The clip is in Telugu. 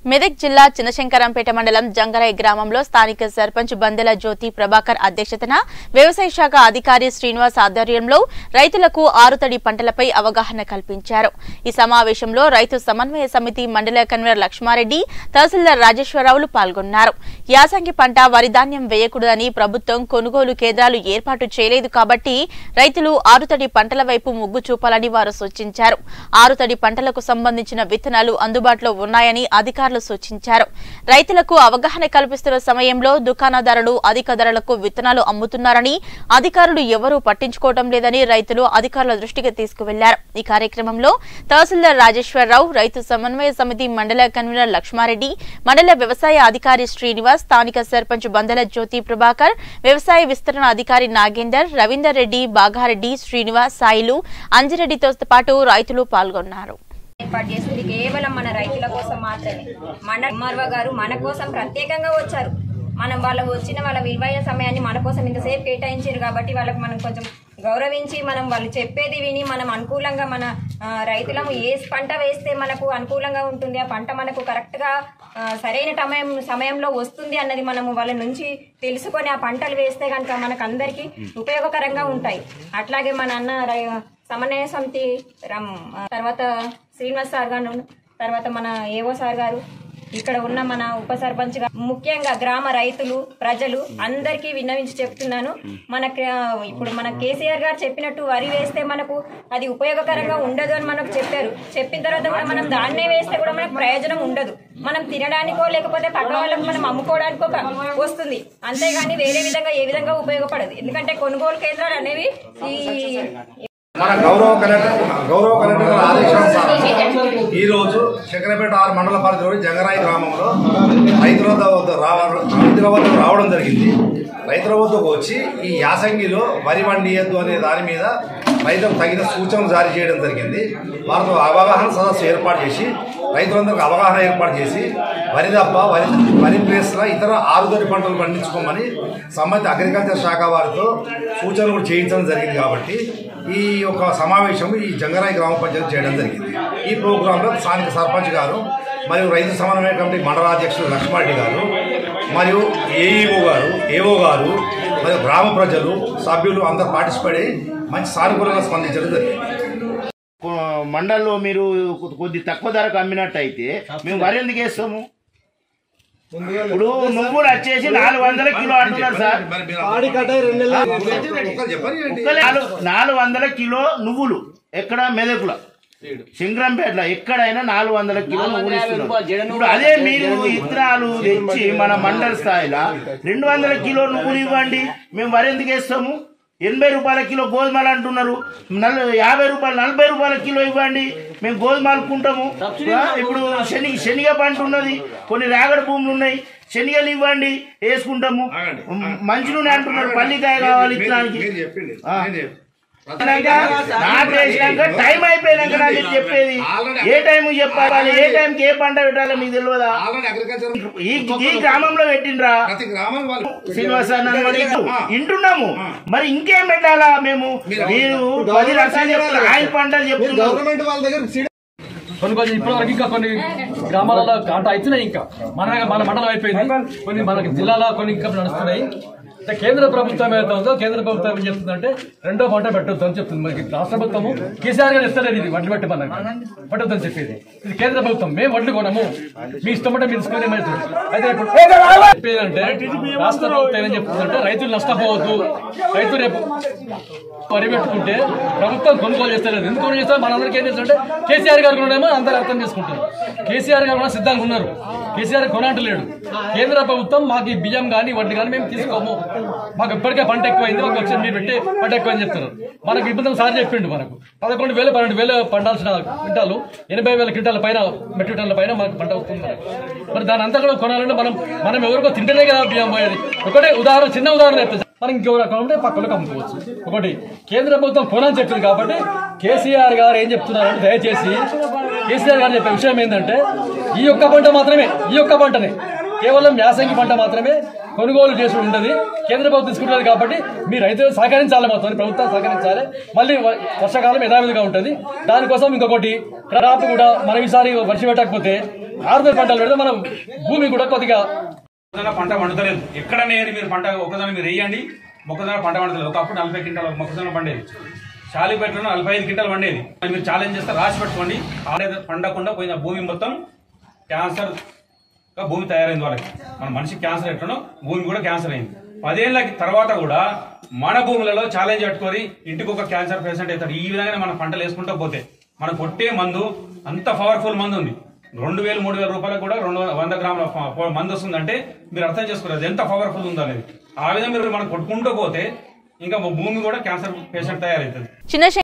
మెదక్ జిల్లా చిన్నశంకరంపేట మండలం జంగరాయ్ గ్రామంలో స్థానిక సర్పంచ్ బందెల జ్యోతి ప్రభాకర్ అధ్యక్షతన వ్యవసాయ శాఖ అధికారి శ్రీనివాస్ ఆధ్వర్యంలో రైతులకు ఆరుతడి పంటలపై అవగాహన కల్పించారు ఈ సమావేశంలో రైతు సమన్వయ సమితి మండల కన్వీనర్ లక్ష్మారెడ్డి తహసీల్దార్ రాజేశ్వరరావులు పాల్గొన్నారు యాసంగి పంట వరి ధాన్యం వేయకూడదని ప్రభుత్వం కొనుగోలు కేంద్రాలు ఏర్పాటు చేయలేదు కాబట్టి రైతులు ఆరుతడి పంటల వైపు మొగ్గు చూపాలని వారు సూచించారు ఆరుతడి పంటలకు సంబంధించిన విత్తనాలు అందుబాటులో ఉన్నాయని అధికారులు సూచించారు రైతులకు అవగాహన కల్పిస్తున్న సమయంలో దుకాణదారులు అధిక ధరలకు విత్తనాలు అమ్ముతున్నారని అధికారులు ఎవరూ పట్టించుకోవడం లేదని రైతులు అధికారుల దృష్టికి తీసుకువెళ్లారు ఈ కార్యక్రమంలో తహసీల్దార్ రాజేశ్వరరావు రైతు సమన్వయ సమితి మండల కన్వీనర్ లక్ష్మారెడ్డి మండల వ్యవసాయ అధికారి శ్రీనివాస్ స్థానిక సర్పంచ్ బందల జ్యోతి ప్రభాకర్ వ్యవసాయ విస్తరణ అధికారి నాగేందర్ రవీందర్ రెడ్డి బాగారెడ్డి శ్రీనివాస్ సాయిలు అంజిరెడ్డితో పాటు రైతులు పాల్గొన్నారు ఏర్పాటు చేసింది కేవలం మన రైతుల కోసం మాత్రమే మన ఎంఆర్ఓ గారు మన కోసం ప్రత్యేకంగా వచ్చారు మనం వాళ్ళకు వచ్చిన వాళ్ళ విలువైన సమయాన్ని మన కోసం ఇంతసేపు కేటాయించారు కాబట్టి వాళ్ళకు మనం కొంచెం గౌరవించి మనం వాళ్ళు చెప్పేది విని మనం అనుకూలంగా మన ఆ, రైతులము ఏ పంట వేస్తే మనకు అనుకూలంగా ఉంటుంది ఆ పంట మనకు కరెక్ట్గా ఆ, సరైన సమయం సమయంలో వస్తుంది అన్నది మనము వాళ్ళ నుంచి తెలుసుకొని ఆ పంటలు వేస్తే కనుక మనకు అందరికీ ఉపయోగకరంగా ఉంటాయి అట్లాగే మన అన్న రై- సమన్వయ సమితి రమ్ తర్వాత శ్రీనివాస్ సార్ గారు తర్వాత మన ఏవో సార్ గారు ఇక్కడ ఉన్న మన ఉప సర్పంచ్ గారు ముఖ్యంగా గ్రామ రైతులు ప్రజలు అందరికీ విన్నవించి చెప్తున్నాను మన క- ఇప్పుడు మన కేసీఆర్ గారు చెప్పినట్టు వరి వేస్తే మనకు అది ఉపయోగకరంగా ఉండదు అని మనకు చెప్పారు చెప్పిన తర్వాత కూడా మనం దాన్నే వేస్తే కూడా మనకు ప్రయోజనం ఉండదు మనం తినడానికో లేకపోతే పక్క వాళ్ళకు మనం అమ్ముకోవడానికో క- వస్తుంది అంతేగాని వేరే విధంగా ఏ విధంగా ఉపయోగపడదు ఎందుకంటే కొనుగోలు కేంద్రాలు అనేవి ఈ మన గౌరవ కలెక్టర్ గౌరవ కలెక్టర్ గారి ఆదేశానుసారం ఈ రోజు శంకరపేట ఆరు మండల పరిధిలోని జంగరాయి గ్రామంలో రైతుల వద్ద రావడం రైతుల వద్ద రావడం జరిగింది రైతుల వద్దకు వచ్చి ఈ యాసంగిలో వరి వండియద్దు అనే దాని మీద రైతులకు తగిన సూచనలు జారీ చేయడం జరిగింది వారితో అవగాహన సదస్సు ఏర్పాటు చేసి రైతులందరికీ అవగాహన ఏర్పాటు చేసి వరి తప్ప వరి వరి ప్లేస్లో ఇతర ఆరుదరి పంటలు పండించుకోమని సంబంధిత అగ్రికల్చర్ శాఖ వారితో సూచనలు కూడా చేయించడం జరిగింది కాబట్టి ఈ యొక్క సమావేశం ఈ జంగరాయి గ్రామ పంచాయతీ చేయడం జరిగింది ఈ ప్రోగ్రాంలో స్థానిక సర్పంచ్ గారు మరియు రైతు సమన్వయ కమిటీ మండలాధ్యక్షుడు లక్ష్మారెడ్డి గారు మరియు ఏఈఓ గారు ఏఓ గారు మరియు గ్రామ ప్రజలు సభ్యులు అందరూ పార్టిసిపేట్ అయ్యి మంచి సానుకూలంగా స్పందించడం జరిగింది కొ- మండల్లో మీరు కొ- కొద్ది తక్కువ ధరకు అమ్మినట్టయితే మేము వరి ఎందుకు వేస్తాము ఇప్పుడు నువ్వులు వచ్చేసి నాలుగు వందల కిలో అంటున్నారు సార్ ఒక్కరు చెప్పండి ఏంటి? ఒక్క నాలుగు నాలుగు వందల కిలో నువ్వులు ఎక్కడ మెదకుల శంకరంపేటలో ఎక్కడైనా నాలుగు వందల కిలో నువ్వులు ఇస్తున్నారు ఇప్పుడు అదే మీరు ఇత్తనాలు తెచ్చి మన మండల స్థాయిలో రెండు వందల కిలో నువ్వులు ఇవ్వండి మేము వరి ఎందుకు వేస్తాము ఎనభై రూపాయల కిలో గోధుమలు అంటున్నారు నల్ యాభై రూపాయలు నలభై రూపాయల కిలో ఇవ్వండి మేము గోధుమ అలుకుంటాము ఆ, ఇప్పుడు శని శనిగ పంట ఉన్నది కొన్ని రాగడి భూములు ఉన్నాయి శనిగలు ఇవ్వండి వేసుకుంటాము ఆగండి. మంచి నూనె అంటున్నారు పల్లికాయ కావాలి మీరు- ఇత్తనానికి మీరు చెప్పింది ఆ. నేను చెప్- నాటు వేసినాక టైం అయిపోయినాక నాకు ఇది చెప్పేది ఏ టైం చెప్పాలి ఏ టైంకి ఏ పంట పెట్టాలో మీకు తెలియదా ఆల్రెడీ అగ్రికల్చర్ ఈ ఈ గ్రామంలో పెట్టిండ్రా ప్రతి గ్రామం వాళ్ళు శ్రీనివాస అన్న మరి వింటున్నాము మరి ఇంకేం పెట్టాలా మేము మీరు పది లక్షలు చెప్తున్నారు ఆయన పంటలు చెప్తున్నారు గవర్నమెంట్ వాళ్ళ దగ్గర సీడ్ కొన్ని కొన్ని ఇప్పటి వరకు ఇంకా కొన్ని గ్రామాలలో కాంట అవుతున్నాయి ఇంకా మన మన మండలం అయిపోయింది కొన్ని మనకి జిల్లాలో కొన్ని ఇంకా నడుస్తున్నాయి అంటే కేంద్ర ప్రభుత్వం ఏదైతే ఉందో కేంద్ర ప్రభుత్వం ఏం చెప్తుందంటే రెండో పంట పెట్టొద్దు అని చెప్తుంది మనకి రాష్ట్ర ప్రభుత్వము కేసీఆర్ గారు ఇస్తలేదు ఇది వడ్లు పెట్టి మనకి పెట్టొద్దు అని చెప్పేది ఇది కేంద్ర ప్రభుత్వం మేము వడ్లు కొనము మీ ఇష్టం అంటే మీరు తీసుకొని మరి అయితే ఇప్పుడు చెప్పేదంటే రాష్ట్ర ప్రభుత్వం ఏం చెప్తుందంటే రైతులు నష్టపోవద్దు రైతు రేపు వరి పెట్టుకుంటే ప్రభుత్వం కొనుగోలు చేస్తలేదు ఎందుకు కొనుగోలు చేస్తారు మనందరికీ ఏం చేస్తుంటే కేసీఆర్ గారు కొనడేమో అందరూ అర్థం చేసుకుంటారు కేసీఆర్ గారు కూడా సిద్ధంగా ఉన్నారు కేసీఆర్ కొనంటలేడు కేంద్ర ప్రభుత్వం మాకు ఈ బియ్యం కానీ వడ్డీ కానీ మేము తీసుకోము మాకు ఇప్పటికే పంట ఎక్కువైంది మాకు వచ్చి మీరు పెట్టి పంట ఎక్కువ అని చెప్తారు మనకు ఇబ్బంది సార్ చెప్పిండు మనకు పదకొండు వేలు పన్నెండు వేలు పండాల్సిన క్వింటాలు ఎనభై వేల క్వింటాల పైన మెట్రిక్ టన్నుల పైన మనకు పంట వస్తుంది మనకు మరి దాని అంతా కూడా కొనాలంటే మనం మనం ఎవరికో తింటేనే కదా బియ్యం పోయేది ఒకటే ఉదాహరణ చిన్న ఉదాహరణ చెప్తాను మనం ఇంకెవరు అకౌంట్ పక్కలకు అమ్ముకోవచ్చు ఒకటి కేంద్ర ప్రభుత్వం కొనని చెప్పింది కాబట్టి కేసీఆర్ గారు ఏం చెప్తున్నారంటే దయచేసి కేసీఆర్ గారు చెప్పే విషయం ఏంటంటే ఈ ఒక్క పంట మాత్రమే ఈ ఒక్క పంటనే కేవలం యాసంగి పంట మాత్రమే కొనుగోలు చేసి ఉండదు కేంద్ర ప్రభుత్వం తీసుకుంటుంది కాబట్టి మీ రైతులు సహకరించాలి మొత్తం ప్రభుత్వం సహకరించాలి మళ్ళీ వ- వర్షాకాలం యథావిధిగా ఉంటుంది దానికోసం ఇంకొకటి క్రాప్ కూడా మనం ఈసారి వర్షం పెట్టకపోతే ఆరుదల పంటలు పెడితే మనం భూమి కూడా కొద్దిగా మొక్కజొన్న పంట పండుతలేదు ఎక్కడ నేరు మీరు పంట మొక్కజొన్న మీరు వేయండి మొక్కజొన్న పంట పండుతలేదు ఒకప్పుడు నలభై క్వింటాల మొక్కజొన్న పండేది షాలిపేటలో నలభై ఐదు క్వింటాలు పండేది మరి మీరు ఛాలెంజ్ చేస్తే రాసి పెట్టుకోండి ఆడే పండకుండా పోయిన భూమి మొత్తం క్యాన్సర్ గా భూమి తయారైంది వాళ్ళకి మన మనిషి క్యాన్సర్ ఎట్లనో భూమి కూడా క్యాన్సర్ అయింది పదేళ్ల తర్వాత కూడా మన భూములలో ఛాలెంజ్ పెట్టుకొని ఇంటికి ఒక క్యాన్సర్ పేషెంట్ అవుతాడు ఈ విధంగానే మనం పంటలు వేసుకుంటూ పోతే మనం కొట్టే మందు అంత పవర్ఫుల్ మందు ఉంది రెండు వేలు మూడు వేల రూపాయలకు కూడా రెండు వంద గ్రాముల ప- ప- మందు వస్తుందంటే మీరు అర్థం చేసుకోలేదు అది ఎంత పవర్ఫుల్ ఉందో అనేది ఆ విధంగా మీరు మనం కొట్టుకుంటూ పోతే ఇంకా భూమి కూడా క్యాన్సర్ పేషెంట్ తయారవుతుంది చిన్న